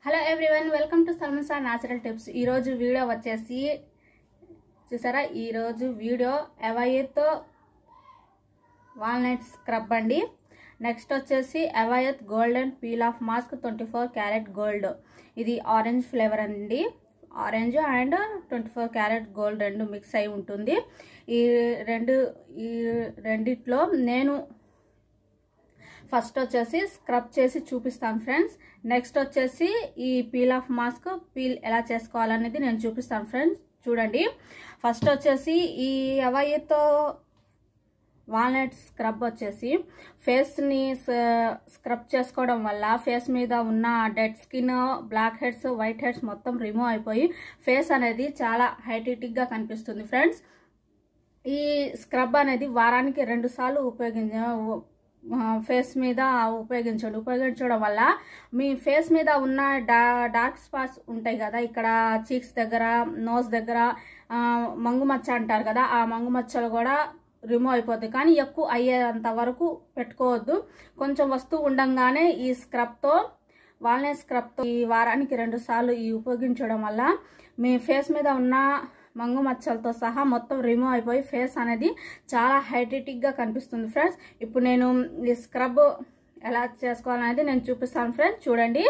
hello everyone welcome to సల్మసా natural tips ఈరోజు video వచ్చేసి చూసారా ఈరోజు వీడియో ఎవయత్ వాల్నట్ స్క్రబ్ అండి నెక్స్ట్ వచ్చేసి ఎవయత్ golden peel off mask twenty four carat gold ఇది ఆరెంజ్ ఫ్లేవర్ అండి orange and twenty four carat gold రెండు మిక్స్ అయి ఉంటుంది ఈ రెండు ఈ రెండిట్లో నేను ఫస్ట్ వచ్చేసి స్క్రబ్ చేసి చూపిస్తాను ఫ్రెండ్స్ నెక్స్ట్ వచ్చేసి ఈ పీల్ ఆఫ్ మాస్క్ పీల్ ఎలా చేసుకోవాలనేది నేను చూపిస్తాను ఫ్రెండ్స్ చూడండి ఫస్ట్ వచ్చేసి ఈ అవయ్యతో వాల్నట్ స్క్రబ్ వచ్చేసి ఫేస్ని స్క్రబ్ చేసుకోవడం వల్ల ఫేస్ మీద ఉన్న dead skin black heads white heads మొత్తం రిమూవ్ అయిపోయి ఫేస్ అనేది చాలా హైటెటిక్గా కనిపిస్తుంది ఫ్రెండ్స్ ఈ స్క్రబ్ అనేది వారానికి రెండు సార్లు ఉపయోగించ ఫేస్ మీద ఉపయోగించండి ఉపయోగించడం వల్ల మీ ఫేస్ మీద ఉన్న డా డార్క్ స్పాట్స్ ఉంటాయి కదా ఇక్కడ చీక్స్ దగ్గర నోస్ దగ్గర మంగు మచ్చ అంటారు కదా ఆ మంగు మచ్చలు కూడా రిమూవ్ అయిపోతాయి కానీ ఎక్కువ అయ్యేంత వరకు పెట్టుకోవద్దు కొంచెం వస్తువు ఉండంగానే ఈ స్క్రబ్తో వాల్నట్ స్క్రబ్తో ఈ వారానికి రెండు సార్లు ఈ ఉపయోగించడం వల్ల మీ ఫేస్ మీద ఉన్న మంగు మచ్చలతో సహా మొత్తం రిమూవ్ అయిపోయి ఫేస్ అనేది చాలా హైటెటిక్గా కనిపిస్తుంది ఫ్రెండ్స్ ఇప్పుడు నేను ఈ స్క్రబ్ ఎలా చేసుకోవాలనేది నేను చూపిస్తాను ఫ్రెండ్స్ చూడండి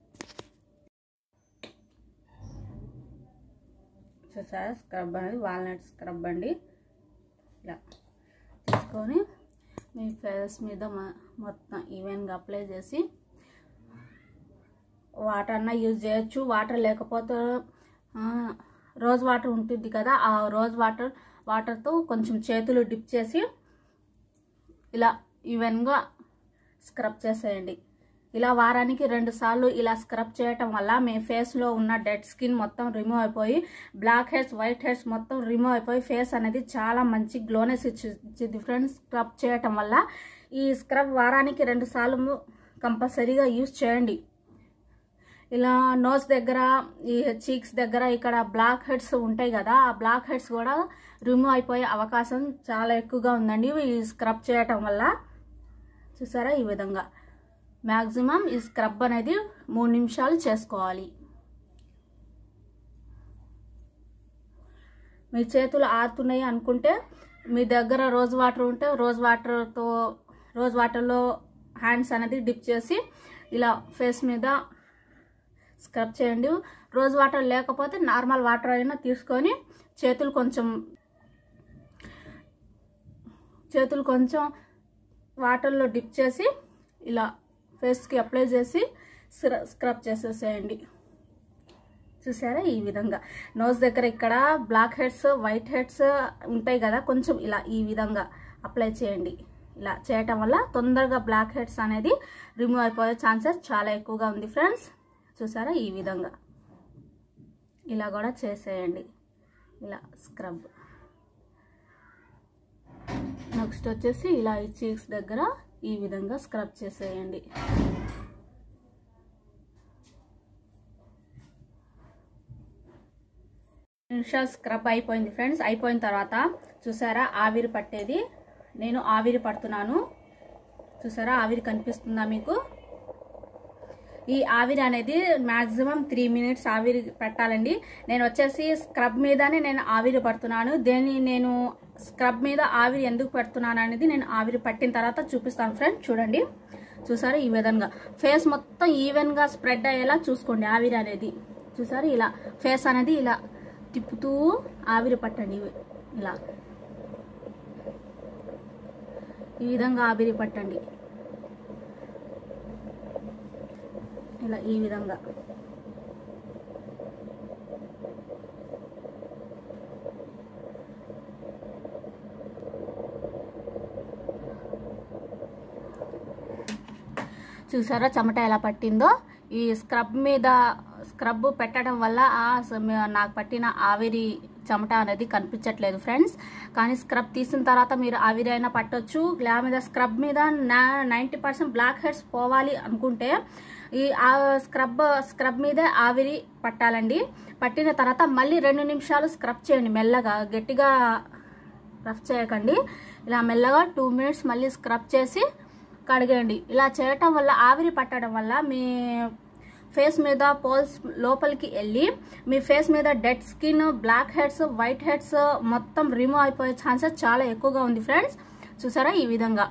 చూసారా స్క్రబ్ అనేది వాల్నట్ స్క్రబ్ అండి ఇలా తీసుకొని మీ ఫేస్ మీద మొత్తం ఈవెన్గా అప్లై చేసి వాటర్ అన్నా యూజ్ చేయొచ్చు వాటర్ లేకపోతే రోజ్ వాటర్ ఉంటుంది కదా ఆ రోజ్ వాటర్ వాటర్తో కొంచెం చేతులు డిప్ చేసి ఇలా ఈవెన్గా స్క్రబ్ చేసేయండి ఇలా వారానికి రెండు సార్లు ఇలా స్క్రబ్ చేయటం వల్ల మీ ఫేస్లో ఉన్న డెడ్ స్కిన్ మొత్తం రిమూవ్ అయిపోయి బ్లాక్ హెడ్స్ వైట్ హెడ్స్ మొత్తం రిమూవ్ అయిపోయి ఫేస్ అనేది చాలా మంచి గ్లోనెస్ ఇచ్చింది ఫ్రెండ్స్ స్క్రబ్ చేయటం వల్ల ఈ స్క్రబ్ వారానికి రెండు సార్లు కంపల్సరీగా యూజ్ చేయండి ఇలా నోస్ దగ్గర ఈ చీక్స్ దగ్గర ఇక్కడ బ్లాక్ హెడ్స్ ఉంటాయి కదా ఆ బ్లాక్ హెడ్స్ కూడా రిమూవ్ అయిపోయే అవకాశం చాలా ఎక్కువగా ఉందండి ఈ స్క్రబ్ చేయటం వల్ల చూసారా ఈ విధంగా మ్యాక్సిమం ఈ స్క్రబ్ అనేది మూడు నిమిషాలు చేసుకోవాలి మీ చేతులు ఆరుతున్నాయి అనుకుంటే మీ దగ్గర రోజ్ వాటర్ ఉంటే రోజ్ వాటర్తో రోజ్ వాటర్లో హ్యాండ్స్ అనేది డిప్ చేసి ఇలా ఫేస్ మీద స్క్రబ్ చేయండి రోజ్ వాటర్ లేకపోతే నార్మల్ వాటర్ అయినా తీసుకొని చేతులు కొంచెం చేతులు కొంచెం వాటర్లో డిప్ చేసి ఇలా ఫేస్కి అప్లై చేసి స్క్రబ్ చేసేసేయండి చూసారా ఈ విధంగా నోస్ దగ్గర ఇక్కడ బ్లాక్ హెడ్స్ వైట్ హెడ్స్ ఉంటాయి కదా కొంచెం ఇలా ఈ విధంగా అప్లై చేయండి ఇలా చేయటం వల్ల తొందరగా బ్లాక్ హెడ్స్ అనేది రిమూవ్ అయిపోయే ఛాన్సెస్ చాలా ఎక్కువగా ఉంది ఫ్రెండ్స్ చూసారా ఈ విధంగా ఇలా కూడా చేసేయండి ఇలా స్క్రబ్ నెక్స్ట్ వచ్చేసి ఇలా ఈ చీక్స్ దగ్గర ఈ విధంగా స్క్రబ్ చేసేయండి నిమిషాలు స్క్రబ్ అయిపోయింది ఫ్రెండ్స్ అయిపోయిన తర్వాత చూసారా ఆవిరి పట్టేది నేను ఆవిరి పడుతున్నాను చూసారా ఆవిరి కనిపిస్తుందా మీకు ఈ ఆవిరి అనేది మ్యాక్సిమం త్రీ మినిట్స్ ఆవిరి పెట్టాలండి నేను వచ్చేసి స్క్రబ్ మీదనే నేను ఆవిరి పడుతున్నాను దేని నేను స్క్రబ్ మీద ఆవిరి ఎందుకు పెడుతున్నాను అనేది నేను ఆవిరి పట్టిన తర్వాత చూపిస్తాను ఫ్రెండ్ చూడండి చూసారా ఈ విధంగా ఫేస్ మొత్తం ఈవెన్గా స్ప్రెడ్ అయ్యేలా చూసుకోండి ఆవిరి అనేది చూసారా ఇలా ఫేస్ అనేది ఇలా తిప్పుతూ ఆవిరి పట్టండి ఇలా ఈ విధంగా ఆవిరి పట్టండి ఇలా ఈ విధంగా చూసారా చెమట ఎలా పట్టిందో ఈ స్క్రబ్ మీద స్క్రబ్ పెట్టడం వల్ల నాకు పట్టిన ఆవిరి చెమట అనేది కనిపించట్లేదు ఫ్రెండ్స్ కానీ స్క్రబ్ తీసిన తర్వాత మీరు ఆవిరి అయినా పట్టొచ్చు గ్లా మీద స్క్రబ్ మీద నైంటీ పర్సెంట్ బ్లాక్ హెడ్స్ పోవాలి అనుకుంటే ఈ స్క్రబ్ స్క్రబ్ మీదే ఆవిరి పట్టాలండి పట్టిన తర్వాత మళ్ళీ రెండు నిమిషాలు స్క్రబ్ చేయండి మెల్లగా గట్టిగా రఫ్ చేయకండి ఇలా మెల్లగా టూ మినిట్స్ మళ్ళీ స్క్రబ్ చేసి కడిగేయండి ఇలా చేయటం వల్ల ఆవిరి పట్టడం వల్ల మీ ఫేస్ మీద పోల్స్ లోపలికి వెళ్ళి మీ ఫేస్ మీద dead skin black heads white heads మొత్తం రిమూవ్ అయిపోయే ఛాన్సెస్ చాలా ఎక్కువగా ఉంది ఫ్రెండ్స్ చూసారా ఈ విధంగా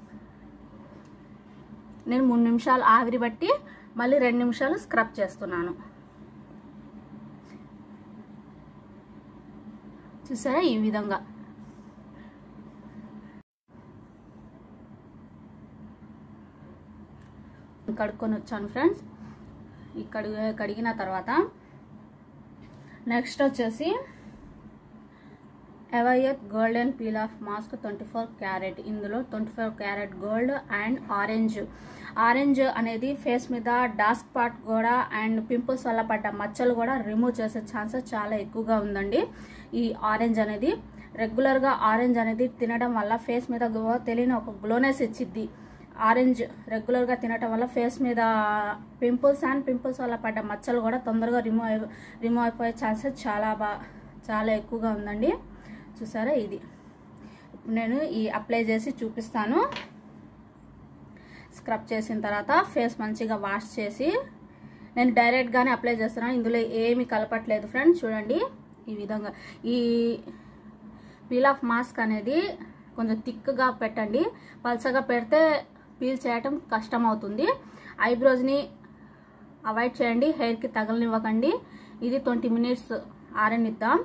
నేను మూడు నిమిషాలు ఆవిరి బట్టి మళ్ళీ రెండు నిమిషాలు స్క్రబ్ చేస్తున్నాను చూసారా ఈ విధంగా కడుక్కొని వచ్చాను ఫ్రెండ్స్ ఈ కడుగు కడిగిన తర్వాత నెక్స్ట్ వచ్చేసి ఎవయత్ golden peel off mask twenty four carat ఇందులో twenty four carat gold and orange orange అనేది ఫేస్ మీద డార్క్ స్పాట్ కూడా అండ్ పింపుల్స్ వల్ల పడ్డ మచ్చలు కూడా రిమూవ్ చేసే ఛాన్సెస్ చాలా ఎక్కువగా ఉందండి ఈ ఆరెంజ్ అనేది రెగ్యులర్గా ఆరెంజ్ అనేది తినడం వల్ల ఫేస్ మీద గ్లో- తెలియని ఒక గ్లోనెస్ ఇచ్చిద్ది ఆరెంజ్ రెగ్యులర్గా తినటం వల్ల ఫేస్ మీద పింపుల్స్ అండ్ పింపుల్స్ వల్ల పడ్డ మచ్చలు కూడా తొందరగా రిమూవ్ అయి రిమూవ్ అయిపోయే ఛాన్సెస్ చాలా బా చాలా ఎక్కువగా ఉందండి చూసారా ఇది ఇప్పుడు నేను ఈ అప్లై చేసి చూపిస్తాను స్క్రబ్ చేసిన తర్వాత ఫేస్ మంచిగా వాష్ చేసి నేను డైరెక్ట్గానే అప్లై చేస్తున్నాను ఇందులో ఏమి కలపట్లేదు ఫ్రెండ్స్ చూడండి ఈ విధంగా ఈ పీల్ ఆఫ్ మాస్క్ అనేది కొంచెం థిక్గా పెట్టండి పల్చగా పెడితే పీల్ చేయటం కష్టం అవుతుంది ఐబ్రోస్ని అవాయిడ్ చేయండి హెయిర్కి తగలనివ్వకండి ఇది ట్వంటీ మినిట్స్ ఆరనిద్దాం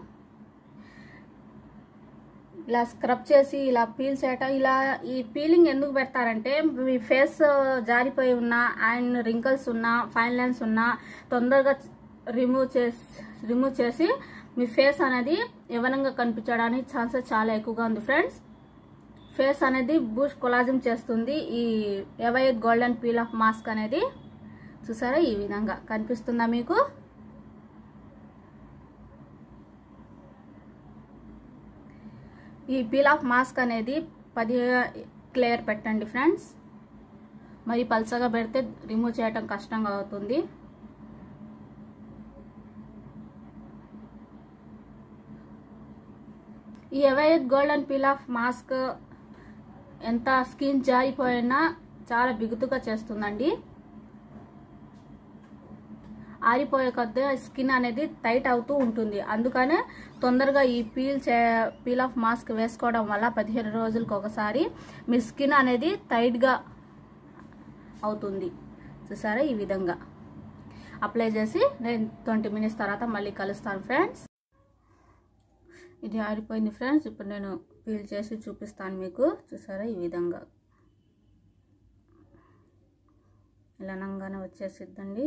ఇలా స్క్రబ్ చేసి ఇలా పీల్ చేయటం ఇలా ఈ పీలింగ్ ఎందుకు పెడతారంటే మీ ఫేస్ జారిపోయి ఉన్న అండ్ రింకల్స్ ఉన్న ఫైన్ లైన్స్ ఉన్న తొందరగా రిమూవ్ చేసి రిమూవ్ చేసి మీ ఫేస్ అనేది యవనంగా కనిపించడానికి ఛాన్సెస్ చాలా ఎక్కువగా ఉంది ఫ్రెండ్స్ ఫేస్ అనేది బూస్ట్ కొలాజిం చేస్తుంది ఈ ఎవైత్ గోల్డెన్ పీల్ ఆఫ్ మాస్క్ అనేది చూసారా ఈ విధంగా కనిపిస్తుందా మీకు ఈ పీల్ ఆఫ్ మాస్క్ అనేది పది క్లియర్ పెట్టండి ఫ్రెండ్స్ మరి పల్చగా పెడితే రిమూవ్ చేయటం కష్టంగా అవుతుంది ఈ ఎవైత్ గోల్డెన్ పీల్ ఆఫ్ మాస్క్ ఎంత స్కిన్ జారిపోయినా చాలా బిగుతుగా చేస్తుందండి ఆరిపోయే కొద్దీ స్కిన్ అనేది టైట్ అవుతూ ఉంటుంది అందుకనే తొందరగా ఈ పీల్ చే పీల్ ఆఫ్ మాస్క్ వేసుకోవడం వల్ల పదిహేను రోజులకు ఒకసారి మీ స్కిన్ అనేది టైట్గా అవుతుంది చూసారా ఈ విధంగా అప్లై చేసి నేను ట్వంటీ మినిట్స్ తర్వాత మళ్ళీ కలుస్తాను ఫ్రెండ్స్ ఇది ఆరిపోయింది ఫ్రెండ్స్ ఇప్పుడు నేను పీల్ చేసి చూపిస్తాను మీకు చూసారా ఈ విధంగా ఇలా నంగానే వచ్చేసిద్దండి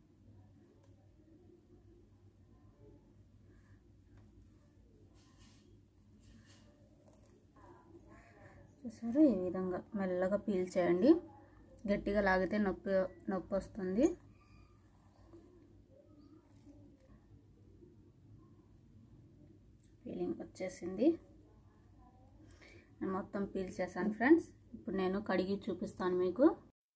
చూసారా ఈ విధంగా మెల్లగా పీల్ చేయండి గట్టిగా లాగితే నొప్పి నొప్పి వస్తుంది పీలింగ్ వచ్చేసింది నేను మొత్తం పీల్ చేశాను ఫ్రెండ్స్ ఇప్పుడు నేను కడిగి చూపిస్తాను మీకు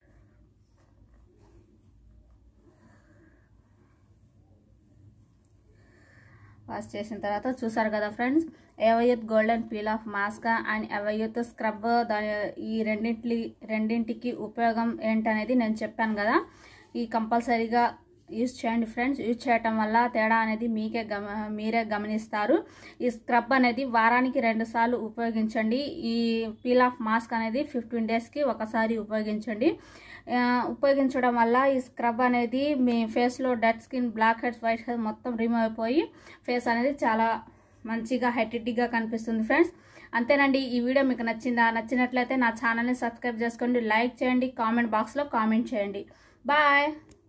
వాష్ చేసిన తర్వాత చూసారు కదా ఫ్రెండ్స్ ఎవయత్ golden peel off mask and ఎవయత్ స్క్రబ్ దాని ఈ రెండింటి రెండింటికి ఉపయోగం ఏంటనేది నేను చెప్పాను కదా ఈ కంపల్సరీగా యూజ్ చేయండి ఫ్రెండ్స్ యూజ్ చేయటం వల్ల తేడా అనేది మీకే గమ మీరే గమనిస్తారు ఈ స్క్రబ్ అనేది వారానికి రెండు సార్లు ఉపయోగించండి ఈ పీల్ ఆఫ్ మాస్క్ అనేది ఫిఫ్టీన్ డేస్కి ఒకసారి ఉపయోగించండి ఆ, ఉపయోగించడం వల్ల ఈ స్క్రబ్ అనేది మీ ఫేస్లో dead skin black heads white heads మొత్తం రిమూవ్ అయిపోయి ఫేస్ అనేది చాలా మంచిగా హైటెటిక్గా కనిపిస్తుంది ఫ్రెండ్స్ అంతేనండి ఈ వీడియో మీకు నచ్చిందా నచ్చినట్లయితే నా ఛానల్ని సబ్స్క్రైబ్ చేసుకోండి లైక్ చేయండి కామెంట్ బాక్స్లో కామెంట్ చేయండి బాయ్